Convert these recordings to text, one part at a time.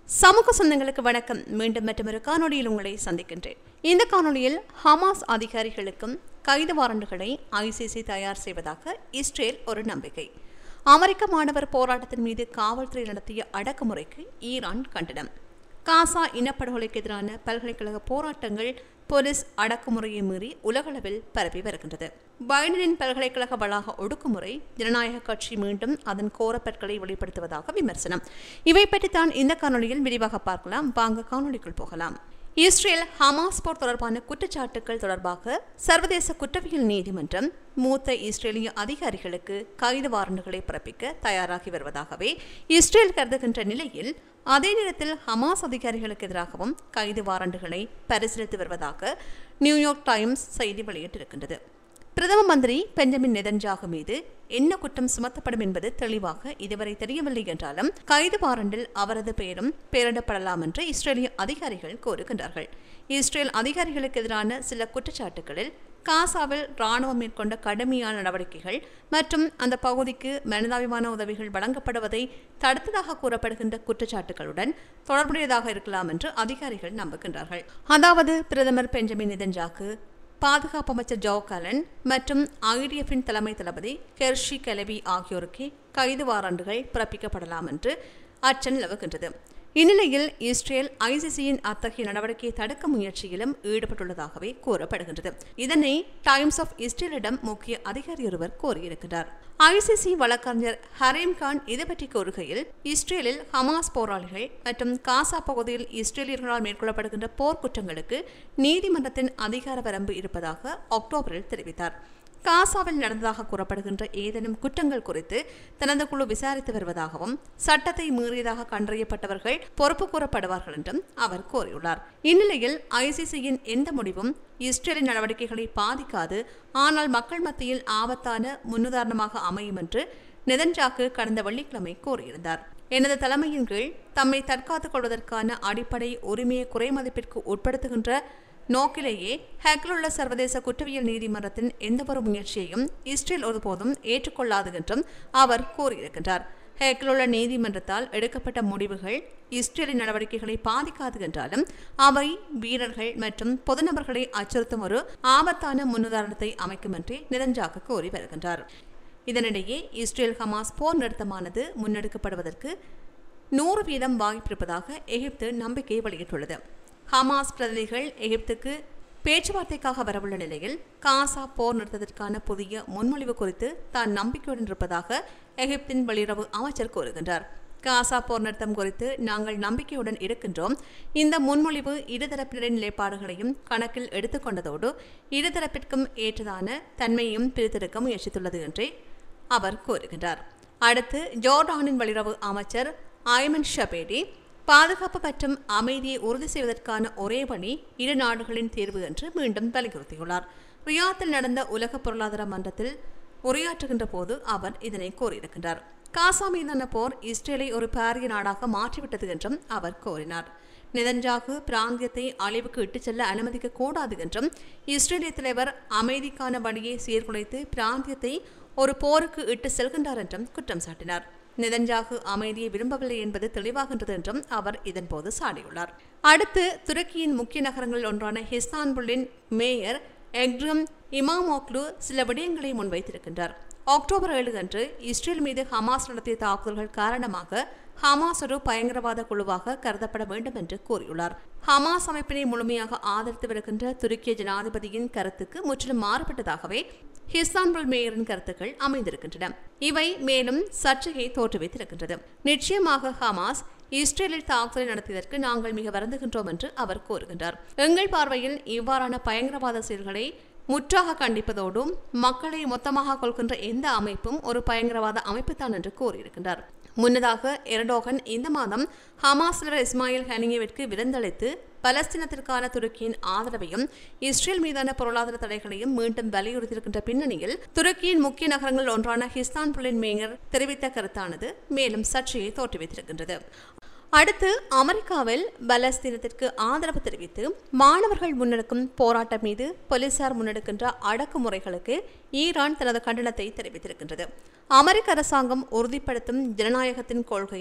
சமூக சொந்தங்களுக்கு வணக்கம் மீண்டும் மற்றொரு காணொளியில் உங்களை சந்திக்கின்றேன் இந்த காணொளியில் ஹமாஸ் அதிகாரிகளுக்கும் கைது வாரண்டுகளை ஐசிசி தயார் செய்வதாக இஸ்ரேல் ஒரு நம்பிக்கை அமெரிக்க மாணவர் போராட்டத்தின் மீது காவல்துறை நடத்திய அடக்குமுறைக்கு ஈரான் கண்டனம் காசா இனப்படுகொலைக்கு எதிரான பல்கலைக்கழக போராட்டங்கள் போலீஸ் அடக்குமுறையை மீறி உலகளவில் பரவி வருகின்றது பைடனின் பல்கலைக்கழக வளாக ஒடுக்குமுறை ஜனநாயக கட்சி மீண்டும் அதன் கோரப்பற்களை வெளிப்படுத்துவதாக விமர்சனம் இவை பற்றித்தான் இந்த காணொளியில் விரிவாக பார்க்கலாம் வாங்க காணொளிக்குள் போகலாம் இஸ்ரேல் ஹமாஸ் போர் தொடர்பான குற்றச்சாட்டுகள் தொடர்பாக சர்வதேச குற்றவியல் நீதிமன்றம் மூத்த இஸ்ரேலிய அதிகாரிகளுக்கு கைது வாரண்டுகளை பிறப்பிக்க தயாராகி வருவதாகவே இஸ்ரேல் கருதுகின்ற நிலையில் அதே நேரத்தில் ஹமாஸ் அதிகாரிகளுக்கு எதிராகவும் கைது வாரண்டுகளை பரிசீலித்து வருவதாக நியூயார்க் டைம்ஸ் செய்தி வெளியிட்டிருக்கின்றது பிரதம மந்திரி பெஞ்சமின் நெதன்ஜாகு மீது என்ன குற்றம் சுமத்தப்படும் என்பது தெளிவாக இதுவரை தெரியவில்லை என்றாலும் கைது வாரண்டில் அவரது பெயரும் பெயரிடப்படலாம் என்று இஸ்ரேலிய அதிகாரிகள் கோருகின்றார்கள் இஸ்ரேல் அதிகாரிகளுக்கு எதிரான சில குற்றச்சாட்டுகளில் காசாவில் ராணுவம் மேற்கொண்ட கடுமையான நடவடிக்கைகள் மற்றும் அந்த பகுதிக்கு மனிதாபிமான உதவிகள் வழங்கப்படுவதை தடுத்ததாக கூறப்படுகின்ற குற்றச்சாட்டுகளுடன் தொடர்புடையதாக இருக்கலாம் என்று அதிகாரிகள் நம்புகின்றார்கள் அதாவது பிரதமர் பெஞ்சமின் நிதன்ஜாக்கு பாதுகாப்பு அமைச்சர் ஜோ கலன் மற்றும் ஐடிஎஃபின் தலைமை தளபதி கெர்ஷி கெலவி ஆகியோருக்கு கைது வாரண்டுகள் பிறப்பிக்கப்படலாம் என்று அச்சம் நிலவுகின்றது இந்நிலையில் இஸ்ரேல் ஐசிசியின் அத்தகைய நடவடிக்கையை தடுக்க முயற்சியிலும் ஈடுபட்டுள்ளதாகவே கூறப்படுகின்றது இதனை டைம்ஸ் ஆஃப் இஸ்ரேலிடம் முக்கிய அதிகாரி ஒருவர் கோரியிருக்கிறார் ஐசிசி வழக்கறிஞர் ஹரீம் கான் இது பற்றி கூறுகையில் இஸ்ரேலில் ஹமாஸ் போராளிகள் மற்றும் காசா பகுதியில் இஸ்ரேலியர்களால் மேற்கொள்ளப்படுகின்ற போர்க்குற்றங்களுக்கு நீதிமன்றத்தின் அதிகார வரம்பு இருப்பதாக அக்டோபரில் தெரிவித்தார் காசாவில் நடந்ததாக கூறப்படுகின்ற ஏதேனும் குற்றங்கள் குறித்து தனது குழு விசாரித்து வருவதாகவும் சட்டத்தை மீறியதாக கண்டறியப்பட்டவர்கள் பொறுப்பு கூறப்படுவார்கள் என்றும் அவர் கூறியுள்ளார் இந்நிலையில் ஐசிசியின் எந்த முடிவும் இஸ்ரேலின் நடவடிக்கைகளை பாதிக்காது ஆனால் மக்கள் மத்தியில் ஆபத்தான முன்னுதாரணமாக அமையும் என்று நெதன்ஜாக்கு கடந்த வெள்ளிக்கிழமை கூறியிருந்தார் எனது தலைமையின் கீழ் தம்மை தற்காத்துக் கொள்வதற்கான அடிப்படை உரிமையை குறைமதிப்பிற்கு உட்படுத்துகின்ற நோக்கிலேயே ஹேக்கிலுள்ள சர்வதேச குற்றவியல் நீதிமன்றத்தின் எந்தவொரு முயற்சியையும் இஸ்ரேல் ஒருபோதும் ஏற்றுக்கொள்ளாது என்றும் அவர் கூறியிருக்கின்றார் ஹேக்கிலுள்ள நீதிமன்றத்தால் எடுக்கப்பட்ட முடிவுகள் இஸ்ரேலின் நடவடிக்கைகளை பாதிக்காது என்றாலும் அவை வீரர்கள் மற்றும் பொதுநபர்களை அச்சுறுத்தும் ஒரு ஆபத்தான முன்னுதாரணத்தை அமைக்கும் என்று நிரஞ்சாக கூறி வருகின்றார் இதனிடையே இஸ்ரேல் ஹமாஸ் போர் நிறுத்தமானது முன்னெடுக்கப்படுவதற்கு நூறு வீதம் வாய்ப்பிருப்பதாக எகிப்து நம்பிக்கை வெளியிட்டுள்ளது ஹமாஸ் பிரதிநிதிகள் எகிப்துக்கு பேச்சுவார்த்தைக்காக வரவுள்ள நிலையில் காசா போர் நிறுத்தத்திற்கான புதிய முன்மொழிவு குறித்து தான் நம்பிக்கையுடன் இருப்பதாக எகிப்தின் வெளியுறவு அமைச்சர் கூறுகின்றார் காசா போர் நிறுத்தம் குறித்து நாங்கள் நம்பிக்கையுடன் இருக்கின்றோம் இந்த முன்மொழிவு இருதரப்பினரின் நிலைப்பாடுகளையும் கணக்கில் எடுத்துக்கொண்டதோடு இருதரப்பிற்கும் ஏற்றதான தன்மையையும் பிரித்தெடுக்க முயற்சித்துள்ளது என்றே அவர் கூறுகின்றார் அடுத்து ஜோர்டானின் வெளியுறவு அமைச்சர் ஐமன் ஷபேடி பாதுகாப்பு மற்றும் அமைதியை உறுதி செய்வதற்கான ஒரே வழி இரு நாடுகளின் தேர்வு என்று மீண்டும் வலியுறுத்தியுள்ளார் ரியாத்தில் நடந்த உலக பொருளாதார மன்றத்தில் உரையாற்றுகின்ற போது அவர் இதனை கூறியிருக்கின்றார் காசா மீதான போர் இஸ்ரேலை ஒரு பாரிய நாடாக மாற்றிவிட்டது என்றும் அவர் கூறினார் நெதன்ஜாகு பிராந்தியத்தை அழிவுக்கு இட்டுச் செல்ல அனுமதிக்க கூடாது என்றும் இஸ்ரேலிய தலைவர் அமைதிக்கான வழியை சீர்குலைத்து பிராந்தியத்தை ஒரு போருக்கு இட்டு செல்கின்றார் என்றும் குற்றம் சாட்டினார் நெதன்ஜாகு அமைதியை விரும்பவில்லை என்பது தெளிவாகின்றது என்றும் அவர் இதன்போது சாடியுள்ளார் அடுத்து துருக்கியின் முக்கிய நகரங்களில் ஒன்றான ஹிஸ்தான்புல்லின் மேயர் எக்ரம் இமாமோக்லு சில விடயங்களை முன்வைத்திருக்கின்றார் அக்டோபர் ஏழு அன்று இஸ்ரேல் மீது ஹமாஸ் நடத்திய தாக்குதல்கள் காரணமாக ஹமாஸ் ஒரு பயங்கரவாத குழுவாக கருதப்பட வேண்டும் என்று கூறியுள்ளார் ஹமாஸ் அமைப்பினை முழுமையாக ஆதரித்து வருகின்ற துருக்கிய ஜனாதிபதியின் கருத்துக்கு முற்றிலும் மாறுபட்டதாகவே ஹிஸ்தான்புல் மேயரின் கருத்துக்கள் அமைந்திருக்கின்றன இவை மேலும் சர்ச்சையை தோற்றுவித்திருக்கின்றது நிச்சயமாக ஹமாஸ் இஸ்ரேலில் தாக்குதலை நடத்தியதற்கு நாங்கள் மிக வருந்துகின்றோம் என்று அவர் கூறுகின்றார் எங்கள் பார்வையில் இவ்வாறான பயங்கரவாத செயல்களை முற்றாக கண்டிப்பதோடும் மக்களை மொத்தமாக கொள்கின்ற எந்த அமைப்பும் ஒரு பயங்கரவாத அமைப்புத்தான் என்று கூறியிருக்கின்றார் முன்னதாக எரடோகன் இந்த மாதம் ஹமாஸ்லர் இஸ்மாயில் ஹனியவிற்கு விருந்தளித்து பலஸ்தீனத்திற்கான துருக்கியின் ஆதரவையும் இஸ்ரேல் மீதான பொருளாதார தடைகளையும் மீண்டும் வலியுறுத்தியிருக்கின்ற பின்னணியில் துருக்கியின் முக்கிய நகரங்கள் ஒன்றான ஹிஸ்தான்புல்லின் மேயர் தெரிவித்த கருத்தானது மேலும் சர்ச்சையை தோற்றுவித்திருக்கின்றது அடுத்து அமெரிக்காவில் பலஸ்தீனத்திற்கு ஆதரவு தெரிவித்து மாணவர்கள் முன்னெடுக்கும் போராட்டம் மீது போலீசார் முன்னெடுக்கின்ற அடக்குமுறைகளுக்கு ஈரான் தனது கண்டனத்தை தெரிவித்திருக்கின்றது அமெரிக்க அரசாங்கம் உறுதிப்படுத்தும் ஜனநாயகத்தின் கொள்கையை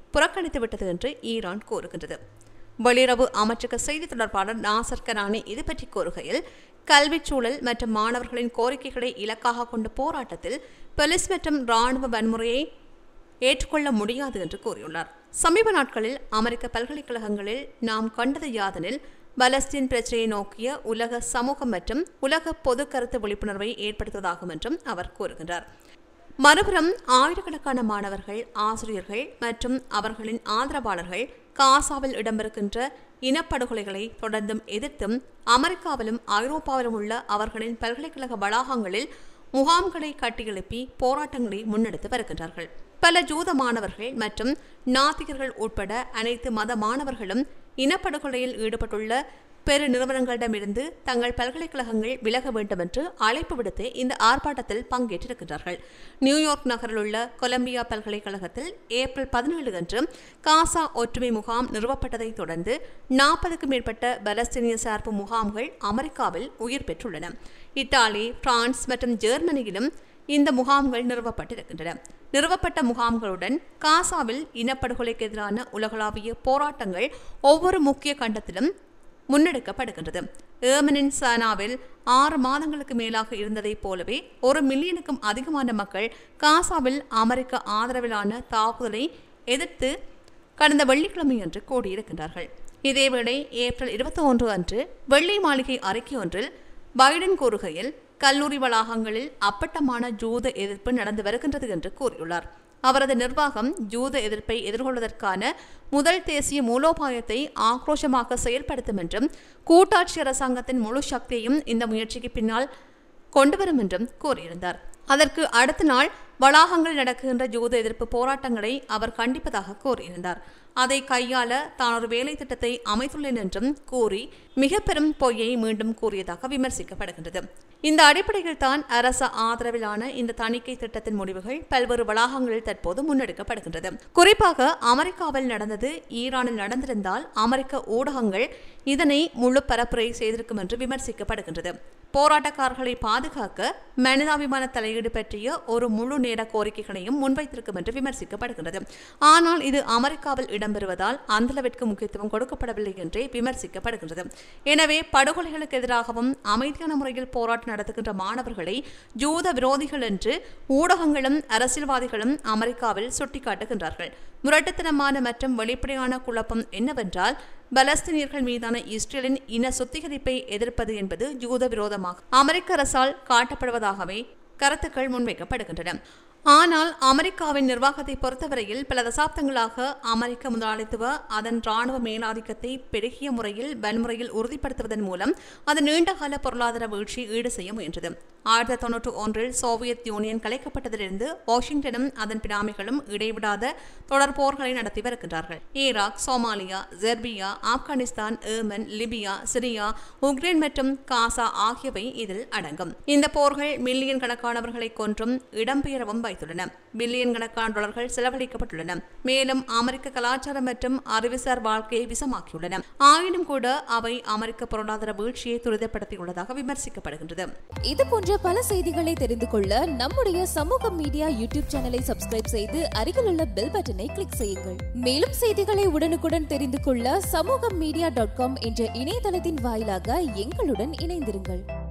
புறக்கணித்துவிட்டது என்று ஈரான் கூறுகின்றது வெளியுறவு அமைச்சக செய்தி தொடர்பாளர் நாசர் கரானி இது பற்றி கூறுகையில் கல்விச் சூழல் மற்றும் மாணவர்களின் கோரிக்கைகளை இலக்காக கொண்ட போராட்டத்தில் போலீஸ் மற்றும் ராணுவ வன்முறையை ஏற்றுக்கொள்ள முடியாது என்று கூறியுள்ளார் சமீப நாட்களில் அமெரிக்க பல்கலைக்கழகங்களில் நாம் கண்டது யாதெனில் பலஸ்தீன் பிரச்சனையை நோக்கிய உலக சமூகம் மற்றும் உலக பொது கருத்து விழிப்புணர்வை ஏற்படுத்துவதாகும் என்றும் அவர் கூறுகின்றார் மறுபுறம் ஆயிரக்கணக்கான மாணவர்கள் ஆசிரியர்கள் மற்றும் அவர்களின் ஆதரவாளர்கள் காசாவில் இடம்பெறுகின்ற இனப்படுகொலைகளை தொடர்ந்தும் எதிர்த்தும் அமெரிக்காவிலும் ஐரோப்பாவிலும் உள்ள அவர்களின் பல்கலைக்கழக வளாகங்களில் முகாம்களை கட்டியெழுப்பி போராட்டங்களை முன்னெடுத்து வருகின்றார்கள் பல ஜூத மாணவர்கள் மற்றும் நாத்திகர்கள் உட்பட அனைத்து மத மாணவர்களும் இனப்படுகொலையில் ஈடுபட்டுள்ள பெரு நிறுவனங்களிடமிருந்து தங்கள் பல்கலைக்கழகங்கள் விலக வேண்டும் என்று அழைப்பு விடுத்து இந்த ஆர்ப்பாட்டத்தில் பங்கேற்றிருக்கின்றார்கள் நியூயார்க் நகரில் உள்ள கொலம்பியா பல்கலைக்கழகத்தில் ஏப்ரல் பதினேழு அன்று காசா ஒற்றுமை முகாம் நிறுவப்பட்டதைத் தொடர்ந்து நாற்பதுக்கும் மேற்பட்ட பலஸ்தீனிய சார்பு முகாம்கள் அமெரிக்காவில் உயிர் பெற்றுள்ளன இத்தாலி பிரான்ஸ் மற்றும் ஜெர்மனியிலும் இந்த முகாம்கள் நிறுவப்பட்டிருக்கின்றன நிறுவப்பட்ட முகாம்களுடன் காசாவில் இனப்படுகொலைக்கு எதிரான உலகளாவிய போராட்டங்கள் ஒவ்வொரு முக்கிய கண்டத்திலும் முன்னெடுக்கப்படுகின்றது ஏமனின் சானாவில் ஆறு மாதங்களுக்கு மேலாக இருந்ததைப் போலவே ஒரு மில்லியனுக்கும் அதிகமான மக்கள் காசாவில் அமெரிக்க ஆதரவிலான தாக்குதலை எதிர்த்து கடந்த வெள்ளிக்கிழமையன்று கூடியிருக்கின்றார்கள் இதேவேளை ஏப்ரல் இருபத்தி ஒன்று அன்று வெள்ளை மாளிகை அறிக்கை ஒன்றில் பைடன் கூறுகையில் கல்லூரி வளாகங்களில் அப்பட்டமான ஜூத எதிர்ப்பு நடந்து வருகின்றது என்று கூறியுள்ளார் அவரது நிர்வாகம் ஜூத எதிர்ப்பை எதிர்கொள்வதற்கான முதல் தேசிய மூலோபாயத்தை ஆக்ரோஷமாக செயல்படுத்தும் என்றும் கூட்டாட்சி அரசாங்கத்தின் முழு சக்தியையும் இந்த முயற்சிக்கு பின்னால் கொண்டுவரும் என்றும் கூறியிருந்தார் அதற்கு அடுத்த நாள் வளாகங்களில் நடக்கின்ற ஜூத எதிர்ப்பு போராட்டங்களை அவர் கண்டிப்பதாக கூறியிருந்தார் அதை கையாள தான் ஒரு வேலை திட்டத்தை அமைத்துள்ளேன் என்றும் கூறி மிக பெரும் பொய்யை மீண்டும் கூறியதாக விமர்சிக்கப்படுகின்றது இந்த அடிப்படையில் தான் அரச ஆதரவிலான இந்த தணிக்கை திட்டத்தின் முடிவுகள் பல்வேறு வளாகங்களில் தற்போது முன்னெடுக்கப்படுகின்றது குறிப்பாக அமெரிக்காவில் நடந்தது ஈரானில் நடந்திருந்தால் அமெரிக்க ஊடகங்கள் இதனை முழு பரப்புரை செய்திருக்கும் என்று விமர்சிக்கப்படுகின்றது போராட்டக்காரர்களை பாதுகாக்க மனிதாபிமான தலையீடு பற்றிய ஒரு முழு நேர கோரிக்கைகளையும் முன்வைத்திருக்கும் என்று விமர்சிக்கப்படுகின்றது ஆனால் இது அமெரிக்காவில் இடம்பெறுவதால் அந்தளவிற்கு முக்கியத்துவம் கொடுக்கப்படவில்லை என்றே விமர்சிக்கப்படுகின்றது எனவே படுகொலைகளுக்கு எதிராகவும் அமைதியான முறையில் போராட்டம் நடத்துகின்ற மாணவர்களை ஜூத விரோதிகள் என்று ஊடகங்களும் அரசியல்வாதிகளும் அமெரிக்காவில் சுட்டிக்காட்டுகின்றார்கள் முரட்டுத்தனமான மற்றும் வெளிப்படையான குழப்பம் என்னவென்றால் பலஸ்தீனியர்கள் மீதான இஸ்ரேலின் இன சுத்திகரிப்பை எதிர்ப்பது என்பது ஜூத விரோதமாக அமெரிக்க அரசால் காட்டப்படுவதாகவே கருத்துக்கள் முன்வைக்கப்படுகின்றன ஆனால் அமெரிக்காவின் நிர்வாகத்தை பொறுத்தவரையில் பல தசாப்தங்களாக அமெரிக்க முதலாளித்துவ அதன் ராணுவ மேலாதிக்கத்தை பெருகிய முறையில் வன்முறையில் உறுதிப்படுத்துவதன் மூலம் அது நீண்டகால பொருளாதார வீழ்ச்சி ஈடு செய்ய முயன்றது ஆயிரத்தி தொன்னூற்றி ஒன்றில் சோவியத் யூனியன் கலைக்கப்பட்டதிலிருந்து வாஷிங்டனும் அதன் பினாமிகளும் இடைவிடாத தொடர் போர்களை நடத்தி வருகின்றார்கள் Iraq Somalia Serbia Afghanistan Yemen Libya Syria Ukraine மற்றும் காசா ஆகியவை இதில் அடங்கும் இந்த போர்கள் மில்லியன் கணக்கானவர்களை கொன்றும் இடம்பெயரவும் வைத்துள்ளன பில்லியன் கணக்கான டாலர்கள் செலவழிக்கப்பட்டுள்ளன மேலும் அமெரிக்க கலாச்சாரம் மற்றும் அறிவுசார் வாழ்க்கையை விசமாக்கியுள்ளன ஆயினும் கூட அவை அமெரிக்க பொருளாதார வீழ்ச்சியை துரிதப்படுத்தியுள்ளதாக விமர்சிக்கப்படுகின்றது இது போன்ற பல செய்திகளை தெரிந்து கொள்ள நம்முடைய சமூக மீடியா யூடியூப் சேனலை சப்ஸ்கிரைப் செய்து அருகில் உள்ள பெல் பட்டனை கிளிக் செய்யுங்கள் மேலும் செய்திகளை உடனுக்குடன் தெரிந்து கொள்ள சமூக மீடியா டாட் காம் என்ற இணையதளத்தின் வாயிலாக எங்களுடன் இணைந்திருங்கள்